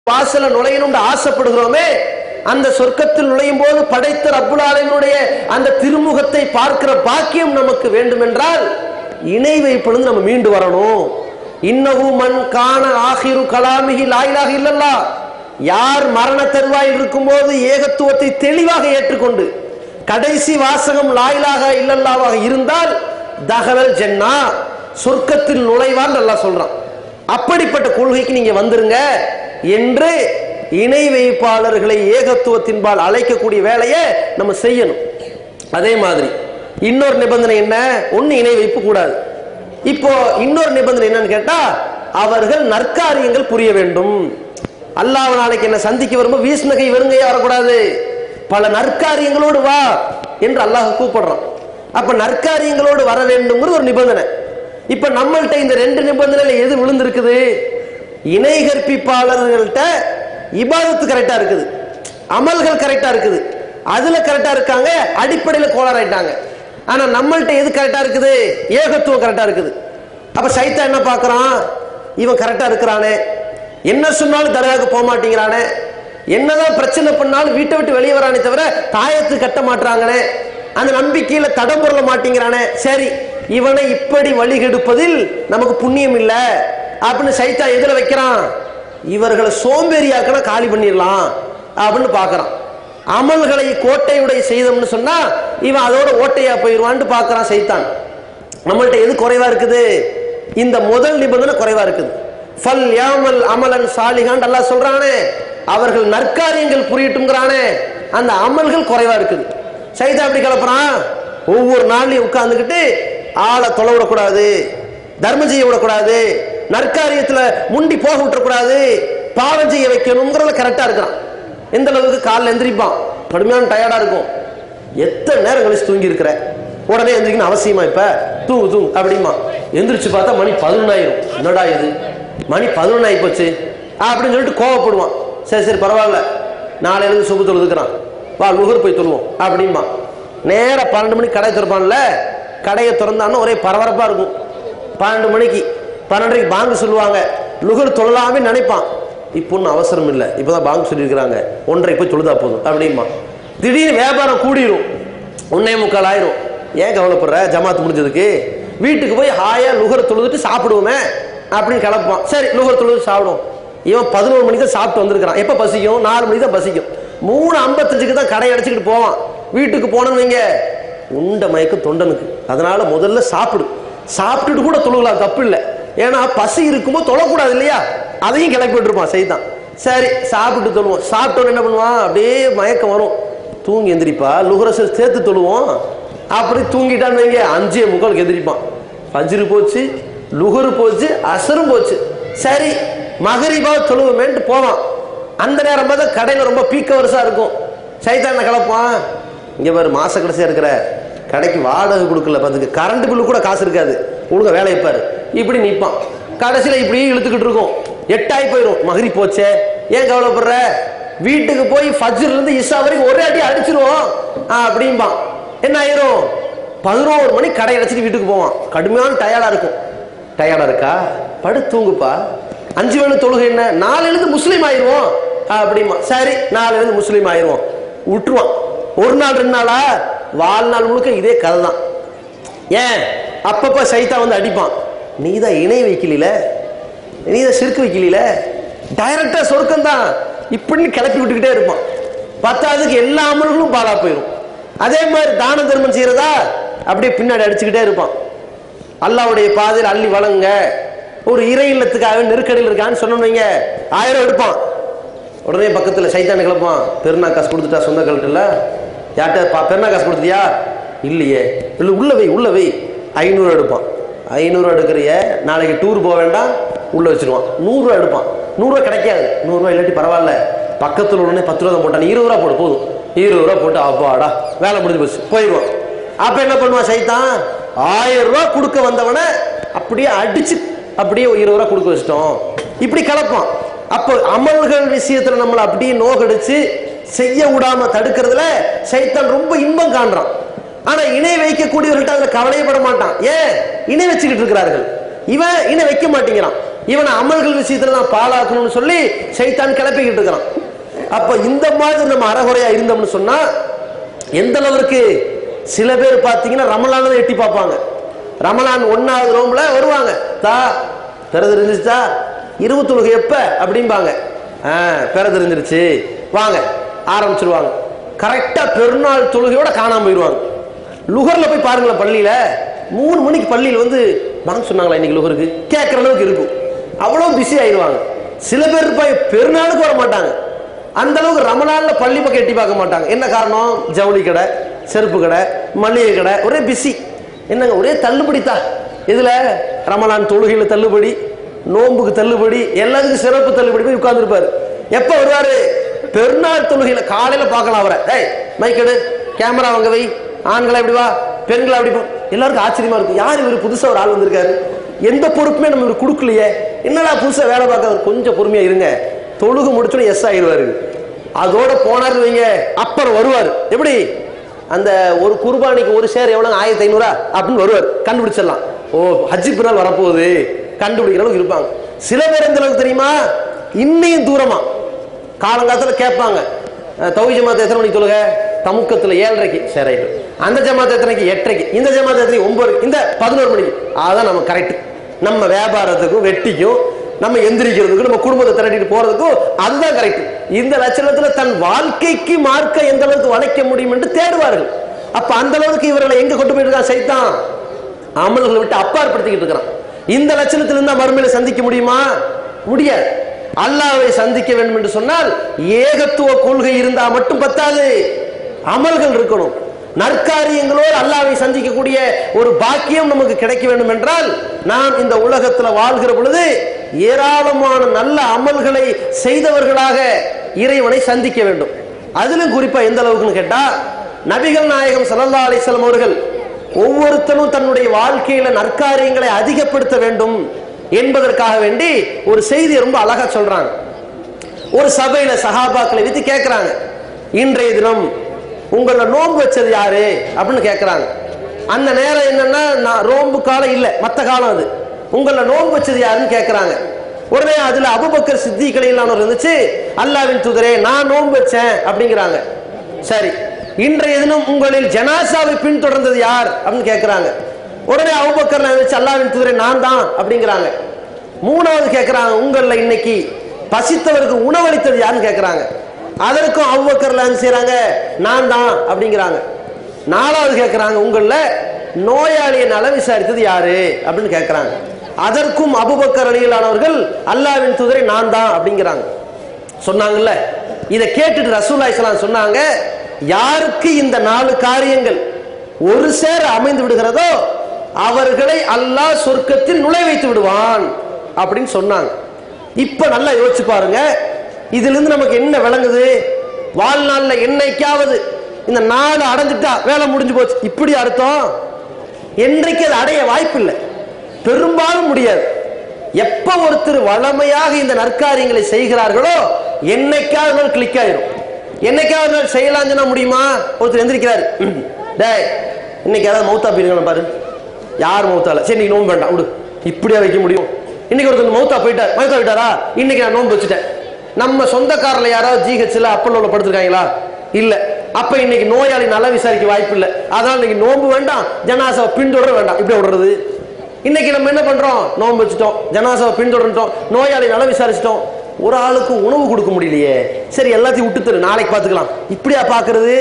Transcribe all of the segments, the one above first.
வாசல நுழையணும்னு ஆசைப்படுகிறோமே அந்த சொர்க்கத்தில் நுழையும் போது படைத்த ரப்புல் ஆலமீனுடைய அந்த திருமுகத்தை பார்க்கிற பாக்கியம் நமக்கு வேண்டும் என்றால் இணை வைப்பிலிருந்து நம்ம மீண்டு வரணும் இன்னஹு மன் கான ஆகிரு கலாமிஹி லாயிலாக இல்லல்லா யார் மரண தருவாயில் இருக்கும்போது ஏகத்துவத்தை தெளிவாக ஏற்றுக்கொண்டு கடைசி வாசகம் லாயிலாக இல்லல்லாவாக இருந்தால் தகவல் ஜென்னா சொர்க்கத்தில் நுழைவான் நல்லா சொல்றான் அப்படிப்பட்ட கொள்கைக்கு நீங்க வந்துருங்க என்று இணை வைப்பாளர்களை ஏகத்துவத்தின்பால் அழைக்கக்கூடிய வேலையை நம்ம செய்யணும் அதே மாதிரி இன்னொரு நிபந்தனை என்ன ஒண்ணு இணை வைப்பு கூடாது இப்போ இன்னொரு நிபந்தனை என்னன்னு கேட்டா அவர்கள் நற்காரியங்கள் புரிய வேண்டும் அல்லாஹ் நாளைக்கு என்ன சந்திக்க வரும்போது வீசுநகை வெறுங்கையா வரக்கூடாது பல நற்காரியங்களோடு வா என்று அல்லாஹ் கூப்பிடுறான் அப்ப நற்காரியங்களோடு வர வேண்டும்ங்கிற ஒரு நிபந்தனை இப்ப நம்மள்ட்ட இந்த ரெண்டு நிபந்தனையில எது விழுந்திருக்குது இணை கற்பிப்பாளர்கள்ட்ட இபாதத்து கரெக்டா இருக்குது அமல்கள் கரெக்டா இருக்குது அதுல கரெக்டா இருக்காங்க அடிப்படையில கோளாறாயிட்டாங்க ஆனா நம்மள்ட்ட எது கரெக்டா இருக்குது ஏகத்துவம் கரெக்டா இருக்குது அப்ப சைத்தா என்ன பார்க்கறான் இவன் கரெக்டா இருக்கிறானே என்ன சொன்னாலும் தர்காவுக்கு போக மாட்டேங்கிறானே என்னதான் பிரச்சனை பண்ணாலும் வீட்டை விட்டு வெளியே வரானே தவிர தாயத்து கட்ட மாட்டாங்களே அந்த நம்பிக்கையில தடம் பொருள மாட்டேங்கிறானே சரி இவனை இப்படி வழிகெடுப்பதில் நமக்கு புண்ணியம் இல்ல அப்படின்னு சைத்தா எதுல வைக்கிறான் இவர்களை சோம்பேறியாக்கன காலி பண்ணிடலாம் அப்படின்னு பார்க்கறான் அமல்களை கோட்டையுடைய செய்தோம்னு சொன்னா இவன் அதோட ஓட்டையா போயிடுவான்னு பார்க்கறான் சைத்தான் நம்மள்ட்ட எது குறைவா இருக்குது இந்த முதல் நிபந்தனை குறைவா இருக்குது ஃபல் யாமல் அமலன் சாலிகான் அல்லாஹ் சொல்றானே அவர்கள் நற்காரியங்கள் புரியட்டும்ங்கிறானே அந்த அமல்கள் குறைவா இருக்குது சைதா அப்படி கிளப்புறான் ஒவ்வொரு நாள்லயும் உட்கார்ந்துக்கிட்டு ஆளை தொலை விடக்கூடாது தர்மம் செய்ய விடக்கூடாது நற்காரியத்துல முண்டி போக விட்டுறக்கூடாது பாவம் செய்ய வைக்கணுங்கிறதுல கரெக்டா இருக்கிறான் எந்த அளவுக்கு காலைல எந்திரிப்பான் கடுமையான டயர்டா இருக்கும் எத்தனை நேரம் கழிச்சு தூங்கி இருக்கிற உடனே எந்திரிக்கணும் அவசியமா இப்ப தூங்கு தூங்கு அப்படிமா எந்திரிச்சு பார்த்தா மணி பதினொன்னாயிரும் என்னடா இது மணி பதினொன்னாயி போச்சு அப்படின்னு சொல்லிட்டு கோவப்படுவான் சரி சரி பரவாயில்ல நாளையிலிருந்து சுப தொழுதுக்கிறான் வா நுகர் போய் தொழுவோம் அப்படிமா நேரா பன்னெண்டு மணிக்கு கடை திறப்பான்ல கடையை திறந்தான்னு ஒரே பரபரப்பா இருக்கும் பன்னெண்டு மணிக்கு பன்னெண்டரைக்கு பாங்கு சொல்லுவாங்க லுகர் தொழலாமே நினைப்பான் இப்போ ஒன்றும் அவசரம் இல்லை இப்போதான் பாங்கு சொல்லியிருக்கிறாங்க ஒன்றரை போய் தொழுதா போதும் அப்படிமா திடீர்னு வியாபாரம் கூடிரும் ஒன்னே முக்கால் ஆயிரும் ஏன் கவலைப்படுற ஜமாத்து முடிஞ்சதுக்கு வீட்டுக்கு போய் ஹாயா லுகர் தொழுதுட்டு சாப்பிடுவோமே அப்படின்னு கிளப்பான் சரி லுகர் தொழுது சாப்பிடுவோம் இவன் பதினோரு மணிக்கு தான் சாப்பிட்டு வந்திருக்கிறான் எப்போ பசிக்கும் நாலு மணிக்கு தான் பசிக்கும் மூணு ஐம்பத்தஞ்சுக்கு தான் கடை அடைச்சிக்கிட்டு போவான் வீட்டுக்கு போனோன்னு வைங்க உண்ட மயக்கம் தொண்டனுக்கு அதனால முதல்ல சாப்பிடு சாப்பிட்டுட்டு கூட தொழுகலாம் தப்பு இல்லை ஏன்னா பசி இருக்கும்போது தொழக்கூடாது இல்லையா அதையும் கிளப்பி விட்டுருப்பான் செய்தான் சரி சாப்பிட்டு தொழுவோம் சாப்பிட்டோன்னு என்ன பண்ணுவான் அப்படியே மயக்கம் வரும் தூங்கி எந்திரிப்பா லுகரச சேர்த்து தொழுவோம் அப்படி தூங்கிட்டான்னு வைங்க அஞ்சே முக்காலுக்கு எந்திரிப்பான் ஃபஜ்ரு போச்சு லுகரு போச்சு அசரும் போச்சு சரி மகரிபா தொழுவோமேன்ட்டு போவான் அந்த நேரம் பார்த்தா கடையில் ரொம்ப பீக்க வருஷா இருக்கும் சைத்தான கலப்பான் இங்க பாரு மாச கடைசியா இருக்கிற கடைக்கு வாடகை கொடுக்கல பார்த்துக்கு கரண்ட் பில்லு கூட காசு இருக்காது ஒழுங்கா வேலையை பாரு இப்படி நிற்பான் கடைசியில இப்படி இழுத்துக்கிட்டு இருக்கும் எட்டாயி போயிடும் மகரி போச்சே ஏன் கவலைப்படுற வீட்டுக்கு போய் ஃபஜ்ர்ல இருந்து இஷா வரைக்கும் ஒரே அடி அடிச்சிருவோம் ஆ, அப்படிம்பான் என்ன ஆயிரும் பதினோரு மணி கடை அடைச்சிட்டு வீட்டுக்கு போவான் கடுமையான டயர்டா இருக்கும் டயர்டா இருக்கா படு தூங்குப்பா அஞ்சு வேணு தொழுகை என்ன நாளையிலிருந்து முஸ்லீம் ஆயிருவோம் ஆ, அப்படிமா சரி நாளையிலிருந்து முஸ்லீம் ஆயிருவோம் விட்டுருவான் ஒரு நாள் ரெண்டு நாளா வாழ்நாள் முழுக்க இதே கதை தான் ஏன் அப்பப்ப சைத்தா வந்து அடிப்பான் நீ தான் இணை வைக்கல நீ தான் சிறுக்கு வைக்கல டைரக்டா சொர்க்கம் தான் இப்படின்னு கிளப்பி விட்டுக்கிட்டே இருப்பான் பத்தாவதுக்கு எல்லா அமல்களும் பாலா போயிடும் அதே மாதிரி தான தர்மம் செய்யறதா அப்படியே பின்னாடி அடிச்சுக்கிட்டே இருப்பான் அல்லாவுடைய பாதையில் அள்ளி வழங்க ஒரு இறை இல்லத்துக்காக நெருக்கடியில் இருக்கான்னு சொன்னீங்க ஆயிரம் எடுப்பான் உடனே பக்கத்துல சைத்தான கிளப்பான் பெருநா காசு கொடுத்துட்டா சொந்த கழட்டுல யார்கிட்ட பா பெருநா காசு கொடுத்தியா இல்லையே இல்லை உள்ள வை உள்ள வை ஐநூறு எடுப்பான் ஐநூறு எடுக்கிறிய நாளைக்கு டூர் போக வேண்டாம் உள்ள வச்சிருவான் நூறுரூவா எடுப்பான் நூறுரூவா கிடைக்காது நூறுரூவா இல்லாட்டி பரவாயில்ல பக்கத்தில் உடனே பத்து ரூபா தான் போட்டான் இருபது ரூபா போடு போதும் இருபது ரூபா போட்டு அப்பாடா வேலை முடிஞ்சு போச்சு போயிடுவான் அப்ப என்ன பண்ணுவான் சைத்தான் ஆயிரம் ரூபாய் கொடுக்க வந்தவனை அப்படியே அடிச்சு அப்படியே ஒரு இருபது ரூபா கொடுக்க வச்சிட்டோம் இப்படி கலப்பான் அப்போ அமல்கள் விஷயத்துல நம்மளை அப்படியே நோகடிச்சு செய்ய விடாம தடுக்கிறதுல சைத்தான் ரொம்ப இன்பம் காண்றான் ஆனா இணை வைக்கக்கூடியவர்கள்ட்ட அதுல கவலையப்பட மாட்டான் ஏன் இணை வச்சுக்கிட்டு இருக்கிறார்கள் இவன் இணை வைக்க மாட்டேங்கிறான் இவனை அமல்கள் விஷயத்துல நான் பாழாக்கணும்னு சொல்லி சைத்தான் கிளப்பிக்கிட்டு இருக்கிறான் அப்ப இந்த மாதிரி நம்ம அறகுறையா இருந்தோம்னு சொன்னா எந்த அளவிற்கு சில பேர் பார்த்தீங்கன்னா ரமலான் எட்டி பார்ப்பாங்க ரமலான் ஒன்னாவது ரோம்ல வருவாங்க தா பிற தெரிஞ்சிருச்சா இருபது தொழுகை எப்ப அப்படிம்பாங்க ஆ பிற தெரிஞ்சிருச்சு வாங்க ஆரம்பிச்சிருவாங்க கரெக்டா பெருநாள் தொழுகையோட காணாம போயிடுவாங்க லுகர்ல போய் பாருங்களேன் பள்ளியில மூணு மணிக்கு பள்ளியில் வந்து வாங்க சொன்னாங்களா இன்னைக்கு லுகருக்கு கேட்கற அளவுக்கு இருக்கும் அவ்வளவு பிஸி ஆயிடுவாங்க சில பேர் இருப்பாங்க பெருநாளுக்கு வர மாட்டாங்க அந்த அளவுக்கு ரமணான்ல பள்ளி பக்கம் எட்டி பார்க்க மாட்டாங்க என்ன காரணம் ஜவுளி கடை செருப்பு கடை மளிகை கடை ஒரே பிஸி என்னங்க ஒரே தள்ளுபடி தான் இதுல ரமலான் தொழுகையில தள்ளுபடி நோன்புக்கு தள்ளுபடி எல்லாத்துக்கும் சிறப்பு தள்ளுபடி போய் உட்கார்ந்துருப்பாரு எப்ப வருவாரு பெருநாள் தொழுகையில காலையில பார்க்கலாம் அவரை ஏய் மைக்கெடு கேமரா வாங்க வை ஆண்களை எப்படி வா பெண்களை அப்படி போ எல்லாருக்கும் ஆச்சரியமா இருக்கும் யார் இவர் புதுசா ஒரு ஆள் வந்திருக்காரு எந்த பொறுப்புமே நம்ம இவர் கொடுக்கலையே என்னடா புதுசா வேலை பார்க்க கொஞ்சம் பொறுமையா இருங்க தொழுகு முடிச்சோட எஸ் ஆயிடுவாரு அதோட போனாரு வைங்க அப்புறம் வருவார் எப்படி அந்த ஒரு குர்பானிக்கு ஒரு ஷேர் எவ்வளவு ஆயிரத்தி ஐநூறா அப்படின்னு வருவார் கண்டுபிடிச்சிடலாம் ஓ ஹஜ்ஜி பிறநாள் வரப்போகுது கண்டுபிடிக்கிற அளவுக்கு இருப்பாங்க சில பேர் எந்த அளவுக்கு தெரியுமா இன்னையும் தூரமா காலங்காலத்துல கேட்பாங்க அஹ், தௌஹீத் ஜமாத் எத்தனை மணிக்கு தொழுக தமுக்கத்துல ஏழரைக்கு சரி அந்த ஜமாத் எத்தனைக்கு எட்டரைக்கு இந்த ஜமாத் எத்தனைக்கு ஒன்பது இந்த பதினோரு மணிக்கு அதான் நம்ம கரெக்ட் நம்ம வியாபாரத்துக்கும் வெட்டிக்கும் நம்ம எந்திரிக்கிறதுக்கும் நம்ம குடும்பத்தை திரட்டிட்டு போறதுக்கும் அதுதான் கரெக்ட் இந்த லட்சணத்துல தன் வாழ்க்கைக்கு மார்க்க எந்த அளவுக்கு வளைக்க முடியும் என்று தேடுவார்கள் அப்ப அந்த அளவுக்கு இவர்களை எங்க கொண்டு போயிட்டு இருக்கான் சைத்தான் அமல்களை விட்டு அப்பாற்படுத்திக்கிட்டு இருக்கிறான் இந்த லட்சணத்தில் இருந்தா மறுமையில சந்திக்க முடியுமா முடியாது அல்லாஹ்வை சந்திக்க வேண்டும் என்று சொன்னால் ஏகத்துவ கொள்கை இருந்தா மட்டும் பத்தாது அமல்கள் இருக்கணும் நற்காரியங்களோடு அல்லாஹ்வை சந்திக்கக்கூடிய ஒரு பாக்கியம் நமக்கு கிடைக்க வேண்டும் என்றால் நாம் இந்த உலகத்துல வாழ்கிற பொழுது ஏராளமான நல்ல அமல்களை செய்தவர்களாக இறைவனை சந்திக்க வேண்டும் அதிலும் குறிப்பா எந்த அளவுக்குன்னு கேட்டா நபிகள் நாயகம் ஸல்லல்லாஹு அலைஹி வஸல்லம் அவர்கள் ஒவ்வொருத்தனும் தன்னுடைய வாழ்க்கையில நற்காரியங்களை அதிகப்படுத்த வேண்டும் என்பதற்காக வேண்டி ஒரு செய்தியை ரொம்ப அழகா சொல்றாங்க ஒரு சபையில சஹாபாக்களை வைத்து கேட்கிறாங்க இன்றைய தினம் உங்கள நோன்பு வச்சது யாரு அப்படின்னு கேட்கிறாங்க அந்த நேரம் என்னன்னா நான் நோன்பு காலம் இல்ல மத்த காலம் அது உங்கள நோன்பு வச்சது யாருன்னு கேட்கிறாங்க உடனே அதுல அபுபக்கர் சித்திகளையிலானவர் இருந்துச்சு அல்லாவின் தூதரே நான் நோன்பு வச்சேன் அப்படிங்கிறாங்க சரி இன்றைய தினம் உங்களில் ஜனாசாவை பின்தொடர்ந்தது யார் அப்படின்னு கேட்கிறாங்க உடனே அபுபக்கர் வச்சு அல்லாவின் தூதரே நான் தான் அப்படிங்கிறாங்க மூணாவது கேட்கிறாங்க உங்கள இன்னைக்கு பசித்தவருக்கு உணவளித்தது யாருன்னு கேட்கிறாங்க அதற்கும் அவ்வக்கர்ல செய்றாங்க நான் தான் அப்படிங்கிறாங்க நாலாவது கேட்கிறாங்க உங்கள நோயாளியை நல விசாரித்தது யாரு அப்படின்னு கேட்கிறாங்க அதற்கும் அபுபக்கர் அணியிலானவர்கள் அல்லாவின் தூதரை நான் தான் அப்படிங்கிறாங்க சொன்னாங்கல்ல இதை கேட்டுட்டு ரசூல்லா இஸ்லாம் சொன்னாங்க யாருக்கு இந்த நாலு காரியங்கள் ஒரு சேர அமைந்து விடுகிறதோ அவர்களை அல்லாஹ் சொர்க்கத்தில் நுழை வைத்து விடுவான் அப்படின்னு சொன்னாங்க இப்ப நல்லா யோசிச்சு பாருங்க இதுல இருந்து நமக்கு என்ன விளங்குது வாழ்நாள்ல என்னைக்காவது இந்த நாலு அடைஞ்சிட்டா வேலை முடிஞ்சு போச்சு இப்படி அர்த்தம் என்றைக்கு அது அடைய வாய்ப்பில்லை பெரும்பாலும் முடியாது எப்ப ஒருத்தர் வளமையாக இந்த நற்காரியங்களை செய்கிறார்களோ என்னைக்காவது நாள் கிளிக் ஆயிரும் என்னைக்காவது நாள் செய்யலாம் சொன்னா முடியுமா ஒருத்தர் எந்திரிக்கிறாரு டேய் இன்னைக்கு யாராவது மௌத்தா போயிருங்க பாரு யார் மௌத்தால சரி நீ நோன்பு வேண்டாம் விடு இப்படியா வைக்க முடியும் இன்னைக்கு ஒருத்தர் மௌத்தா போயிட்டார் மௌத்தா போயிட்டாரா இன்னைக்கு நான் நோன்பு வச்சுட்டேன் நம்ம சொந்தக்காரில் யாராவது ஜிஹெச்ல அப்பல்லோல படுத்திருக்காங்களா இல்ல அப்ப இன்னைக்கு நோயாளி நல்லா விசாரிக்க வாய்ப்பு இல்லை அதனால இன்னைக்கு நோன்பு வேண்டாம் ஜனாசாவை பின்தொடர வேண்டாம் இப்படி விடுறது இன்னைக்கு நம்ம என்ன பண்றோம் நோன்பு வச்சுட்டோம் ஜனாசாவை பின்தொடர்ந்துட்டோம் நோயாளி நல்லா விசாரிச்சிட்டோம் ஒரு ஆளுக்கு உணவு கொடுக்க முடியலையே சரி எல்லாத்தையும் விட்டு தரு நாளைக்கு பார்த்துக்கலாம் இப்படியா பார்க்கிறது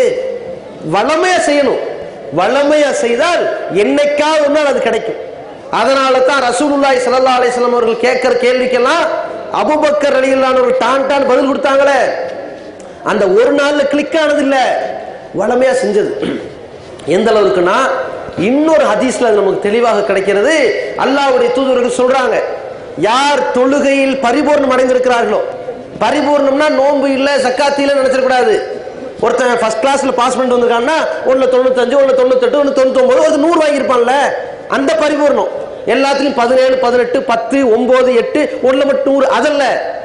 வளமையா செய்யணும் வளமையா செய்தால் என்னைக்காவது ஒரு நாள் அது கிடைக்கும் அதனால தான் ரசூலுல்லாஹி ஸல்லல்லாஹு அலைஹி வஸல்லம் அவர்கள் கேட்கிற கேள்விக்கெல்லாம் அபூபக்கர் ரலியல்லாஹு டான் டான் பதில் கொடுத்தாங்களே அந்த ஒரு நாள்ல கிளிக் ஆனது இல்ல வளமையா செஞ்சது எந்த அளவுக்குன்னா இன்னொரு ஹதீஸ்ல அது நமக்கு தெளிவாக கிடைக்கிறது அல்லாஹ்வுடைய தூதர்கள் சொல்றாங்க யார் தொழுகையில் பரிபூர்ணம் அடைந்திருக்கிறார்களோ பரிபூர்ணம்னா நோன்பு இல்ல சக்காத்தி இல்ல நினைச்சிடக்கூடாது ஒருத்தன் ஃபர்ஸ்ட் கிளாஸ்ல பாஸ் பண்ணிட்டு வந்திருக்கான்னா ஒன்னு தொண்ணூத்தஞ்சு ஒன்னு தொண்ணூத்தெட்டு ஒன்னு தொண்ணூத்தொன்பது ஒரு நூறு வாங்கியிருப்பான்ல அந்த பரிபூர்ணம் எல்லாத்துலயும் பதினேழு பதினெட்டு பத்து ஒன்பது எட்டு ஒண்ணுல மட்டும் நூறு அதல்ல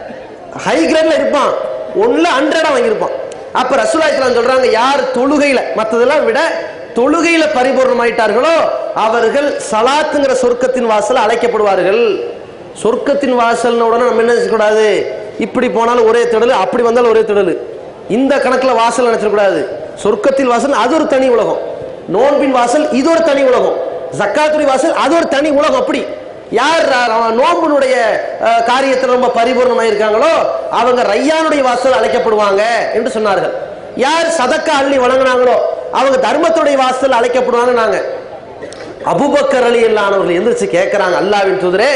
ஹை கிரேட்ல இருப்பான் ஒண்ணுல ஹண்ட்ரடா வாங்கியிருப்பான் அப்ப ரசூலா இஸ்லாம் சொல்றாங்க யார் தொழுகையில மத்ததெல்லாம் விட தொழுகையில பரிபூர்ணமாயிட்டார்களோ அவர்கள் சலாத்துங்கிற சொர்க்கத்தின் வாசல் அழைக்கப்படுவார்கள் சொர்க்கத்தின் வாசல்ன உடனே நம்ம என்ன செய்யக்கூடாது இப்படி போனாலும் ஒரே திடல் அப்படி வந்தாலும் ஒரே திடல் இந்த கணக்கில் வாசல் நினைச்சிடக்கூடாது சொர்க்கத்தின் வாசல் அது ஒரு தனி உலகம் நோன்பின் வாசல் இது ஒரு தனி உலகம் ஜக்காத்துடைய வாசல் அது ஒரு தனி உலகம் அப்படி யார் அவன் நோம்பினுடைய அஹ், காரியத்தில் ரொம்ப பரிபூர்ணமாக இருக்காங்களோ அவங்க ரையானுடைய வாசல் அழைக்கப்படுவாங்க என்று சொன்னார்கள் யார் சதக்கா அள்ளி வழங்கினாங்களோ அவங்க தர்மத்துடைய வாசல் அழைக்கப்படுவாங்க நாங்க அபுபக்கர் அலி அல்லானவர்கள் எந்திரிச்சு கேட்கிறாங்க அல்லாவின் தூதரே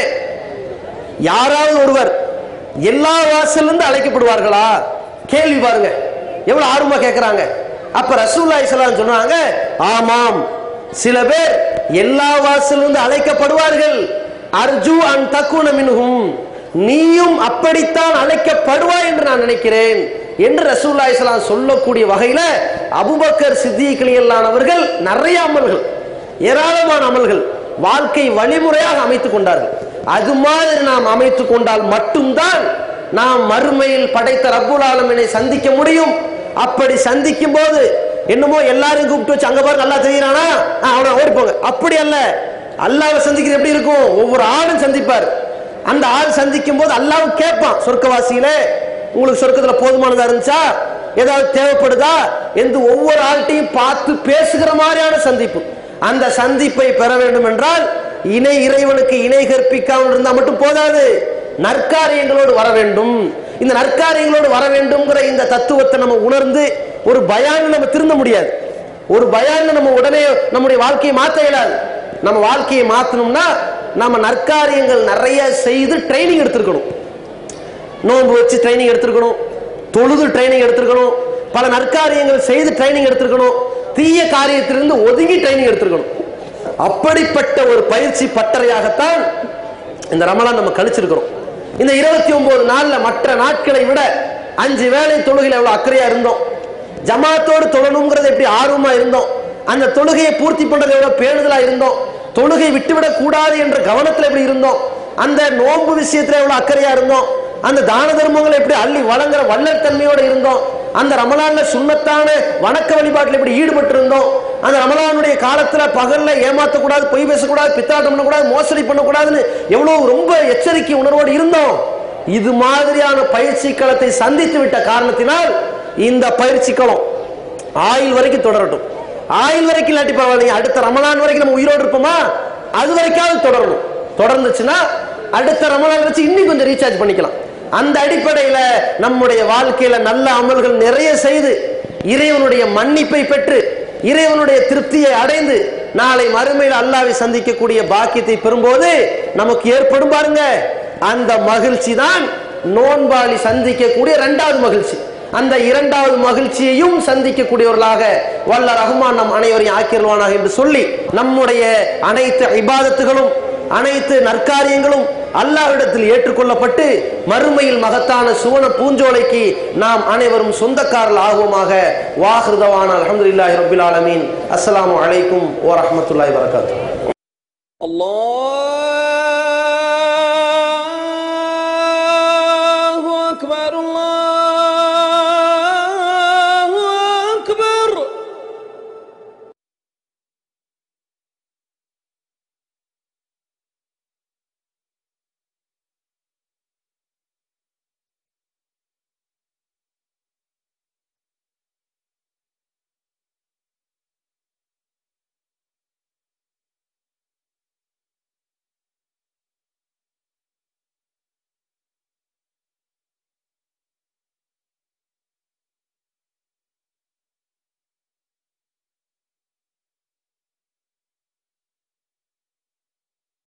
யாராவது ஒருவர் எல்லா வாசல்ல இருந்து அழைக்கப்படுவார்களா கேள்வி பாருங்க எவ்வளவு ஆர்வமா கேட்கிறாங்க அப்ப ரசூல்லா இஸ்லாம் சொன்னாங்க ஆமாம் சில பேர் எல்லா வாசல்ல இருந்து அழைக்கப்படுவார்கள் அர்ஜு அன் தக்குன மின்ஹும் நீயும் அப்படித்தான் அழைக்கப்படுவாய் என்று நான் நினைக்கிறேன் என்று ரசூல்லா இஸ்லாம் சொல்லக்கூடிய வகையில அபுபக்கர் சித்திகளானவர்கள் நிறைய அமல்கள் ஏராளமான அமல்கள் வாழ்க்கை வழிமுறையாக அமைத்துக் கொண்டார்கள் அது மாதிரி நாம் அமைத்துக் கொண்டால் மட்டும்தான் நாம் மறுமையில் படைத்த ரப்புல் ஆலமினை சந்திக்க முடியும் அப்படி சந்திக்கும் போது என்னமோ எல்லாரையும் கூப்பிட்டு வச்சு அங்க பாருங்க நல்லா தெரியுறானா அவனை ஓடி போங்க அப்படி அல்ல அல்லாவை சந்திக்கிறது எப்படி இருக்கும் ஒவ்வொரு ஆளும் சந்திப்பார் அந்த ஆள் சந்திக்கும் போது அல்லாவும் கேட்பான் சொர்க்கவாசியிலே உங்களுக்கு சொர்க்கத்துல போதுமானதா இருந்துச்சா ஏதாவது தேவைப்படுதா என்று ஒவ்வொரு ஆள்கிட்டையும் பார்த்து பேசுகிற மாதிரியான சந்திப்பு அந்த சந்திப்பை பெற வேண்டும் என்றால் இணை இறைவனுக்கு இணை கற்பிக்காமல் இருந்தால் மட்டும் போதாது நற்காரியங்களோடு வர வேண்டும் இந்த நற்காரியங்களோடு வர வேண்டும்ங்கிற இந்த தத்துவத்தை நம்ம உணர்ந்து ஒரு பயான் நம்ம திருந்த முடியாது ஒரு பயான் நம்ம உடனே நம்முடைய வாழ்க்கையை மாற்ற இயலாது நம்ம வாழ்க்கையை மாற்றணும்னா நம்ம நற்காரியங்கள் நிறைய செய்து ட்ரைனிங் எடுத்திருக்கணும் நோன்பு வச்சு ட்ரைனிங் எடுத்திருக்கணும் தொழுது ட்ரைனிங் எடுத்திருக்கணும் பல நற்காரியங்கள் செய்து ட்ரைனிங் எடுத்திருக்கணும் தீய காரியத்திலிருந்து ஒதுங்கி ட்ரைனிங் எடுத்திருக்கணும் அப்படிப்பட்ட ஒரு பயிற்சி பட்டறையாகத்தான் இந்த ரமலான் நம்ம கழிச்சிருக்கிறோம் இந்த இருபத்தி ஒன்பது நாள்ல மற்ற நாட்களை விட அஞ்சு வேளை தொழுகையில் எவ்வளவு அக்கறையா இருந்தோம் ஜமாத்தோடு தொழணுங்கிறது எப்படி ஆர்வமா இருந்தோம் அந்த தொழுகையை பூர்த்தி பண்றது எவ்வளவு பேணுதலா இருந்தோம் தொழுகை விட்டுவிடக் கூடாது என்ற கவனத்துல எப்படி இருந்தோம் அந்த நோன்பு விஷயத்துல எவ்வளவு அக்கறையா இருந்தோம் அந்த தான தர்மங்களை எப்படி அள்ளி வழங்குற வள்ளல் தன்மையோட இருந்தோம் அந்த ரமலான்ல சுண்ணத்தான வணக்க வழிபாட்டில் எப்படி ஈடுபட்டு இருந்தோம் அந்த ரமலானுடைய காலத்துல பகல்ல ஏமாத்தக்கூடாது பொய் பேசக்கூடாது பித்தாட்டம் பண்ணக்கூடாது மோசடி பண்ணக்கூடாதுன்னு எவ்வளவு ரொம்ப எச்சரிக்கை உணர்வோடு இருந்தோம் இது மாதிரியான பயிற்சி களத்தை சந்தித்து விட்ட காரணத்தினால் இந்த பயிற்சி களம் ஆயுள் வரைக்கும் தொடரட்டும் ஆயுள் வரைக்கும் இல்லாட்டி பரவாயில்லைங்க அடுத்த ரமலான் வரைக்கும் நம்ம உயிரோடு இருப்போமா அது வரைக்காவது தொடரணும் தொடர்ந்துச்சுன்னா அடுத்த ரமலான் வச்சு இன்னும் கொஞ்சம் ரீசார்ஜ் பண்ணிக்கலாம் அந்த அடிப்படையில நம்முடைய வாழ்க்கையில நல்ல அமல்கள் நிறைய செய்து இறைவனுடைய மன்னிப்பை பெற்று இறைவனுடைய திருப்தியை அடைந்து நாளை மறுமையில் அல்லாவை சந்திக்கக்கூடிய பாக்கியத்தை பெறும்போது நமக்கு ஏற்படும் பாருங்க அந்த மகிழ்ச்சி தான் நோன்பாளி சந்திக்கக்கூடிய இரண்டாவது மகிழ்ச்சி அந்த இரண்டாவது மகிழ்ச்சியையும் சந்திக்கக்கூடியவர்களாக வல்ல ரஹ்மான் நம் அனைவரையும் ஆக்கிடுவானாக என்று சொல்லி நம்முடைய அனைத்து இபாதத்துகளும் அனைத்து நற்காரியங்களும் அல்லாஹ்விடத்தில் ஏற்றுக்கொள்ளப்பட்டு மறுமையில் மகத்தான சுவன பூஞ்சோலைக்கு நாம் அனைவரும் சொந்தக்காரர்கள் ஆகுவோமாக வாஹிருதவான அலமதுல்லாஹி ரபில் ஆலமீன் அஸ்ஸலாமு அலைக்கும் ஓ ரஹமத்துல்லாஹி வரகாத்து الله أكبر الله